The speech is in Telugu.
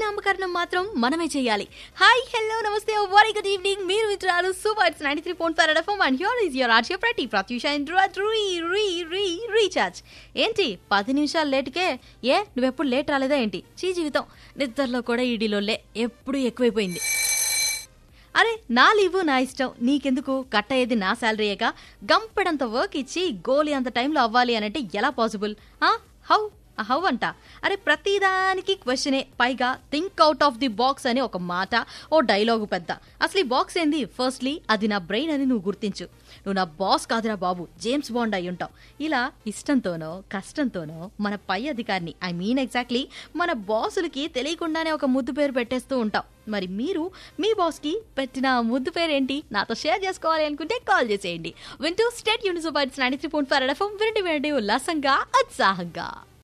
నామకరణం మాత్రం మనమే చేయాలి hi hello namaste very good evening మీరు వింటున్నారు super it's ninety three point five FM and here is your ఆర్షియో ప్రతి ప్రత్యూష రీ రీ రీ రీఛార్జ్ ఏంటి పది నిమిషాలు లేటుకే ఏ నువ్వెప్పుడు లేట్ రాలేదా ఏంటి చీ జీవితం నిద్రలో కూడా ఈడీలో లే ఎప్పుడు ఎక్కువైపోయింది అరే నా లీవు నా ఇష్టం నీకెందుకు కట్ అయ్యేది నా శాలరీయేగా గంపెడంత వర్క్ ఇచ్చి గోలీ అంత టైంలో అవ్వాలి అనంటే ఎలా పాసిబుల్ హౌ హౌ అంట అరే ప్రతిదానికి క్వశ్చనే పైగా think out of the box అని ఒక మాట ఓ డైలాగు పెద్ద అసలు ఈ బాక్స్ ఏంది ఫస్ట్లీ అది నా బ్రెయిన్ అని నువ్వు గుర్తించు నువ్వు నా బాస్ కాదురా బాబు జేమ్స్ బాండ్ అయి ఉంటావు ఇలా ఇష్టంతోనో కష్టంతోనో మన పై అధికారిని ఐ మీన్ ఎగ్జాక్ట్లీ మన బాసులకి తెలియకుండానే ఒక ముద్దు పేరు పెట్టేస్తూ ఉంటాం మరి మీరు మీ బాస్కి పెట్టిన ముద్దు పేరు ఏంటి నాతో షేర్ చేసుకోవాలి అనుకుంటే కాల్ చేసేయండి వింటూ state university ninety three point five FM వినండి వినండి ఉల్లాసంగా ఉత్సాహంగా